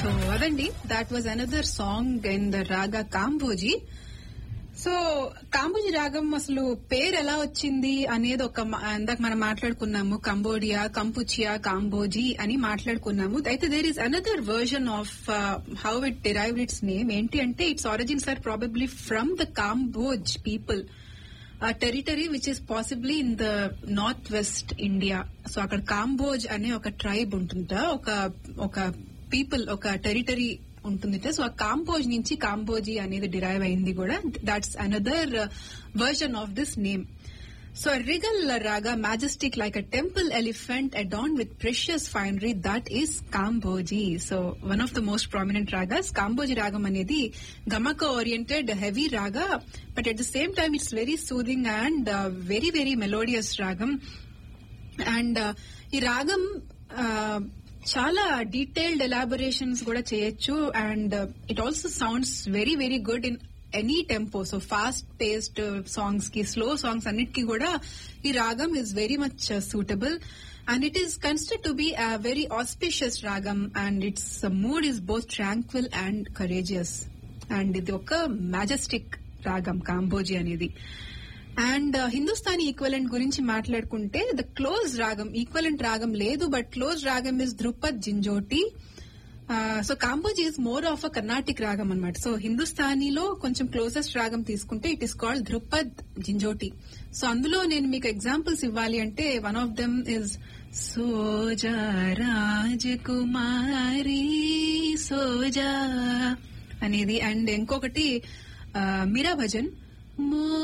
so అదండి that was another song in the raga Kambhoji so కాంబోజీ రాగం అసలు పేరు ఎలా వచ్చింది అనేది ఒక మ- ఇందాక మనం మాట్లాడుకున్నాము కంబోడియా కంపుచియా కాంబోజీ అని మాట్లాడుకున్నాము అయితే there is another version of how it derive its name ఏంటి అంటే its origins are probably from the Kamboj people ah territory which is possibly in the north west India so అక్కడ కాంబోజ్ అనే ఒక ట్రైబ్ ఉంటుంట ఒక ఒక పీపుల్ ఒక టెరిటరీ ఉంటుందిట సో ఆ కాంబోజ్ నుంచి కాంబోజీ అనేది డిరైవ్ అయింది కూడా that's another version of this name so regal raga majestic like a temple elephant adorn with precious finery that is Kambhoji so one of the most prominent ragas Kambhoji రాగం అనేది gamaka oriented heavy raga but at the same time it's very soothing and very very melodious రాగం and ఈ రాగం uh, చాలా detailed elaborations కూడా చేయొచ్చు and it also sounds very very good in any tempo so fast paced songs కి slow songs అన్నిటికీ కూడా ఈ రాగం is very much suitable and it is consider to be a very auspicious రాగం and its mood is both tranquil and courageous and ఇది ఒక majestic రాగం కాంబోజీ అనేది అండ్ హిందుస్థానీ ఈక్వలెంట్ గురించి మాట్లాడుకుంటే ద క్లోజ్ రాగం ఈక్వలెంట్ రాగం లేదు but close ragam is Dhrupad Jinjhoti so Kamboji is more of a Carnatic ragam అన్నమాట సో హిందుస్థానీలో కొంచెం క్లోజెస్ట్ రాగం తీసుకుంటే it is called Dhrupad Jinjhoti so అందులో నేను మీకు ఎగ్జాంపుల్స్ ఇవ్వాలి అంటే one of them is Soja Rajkumari Soja అనేది అండ్ ఇంకొకటి మీరా భజన్ మో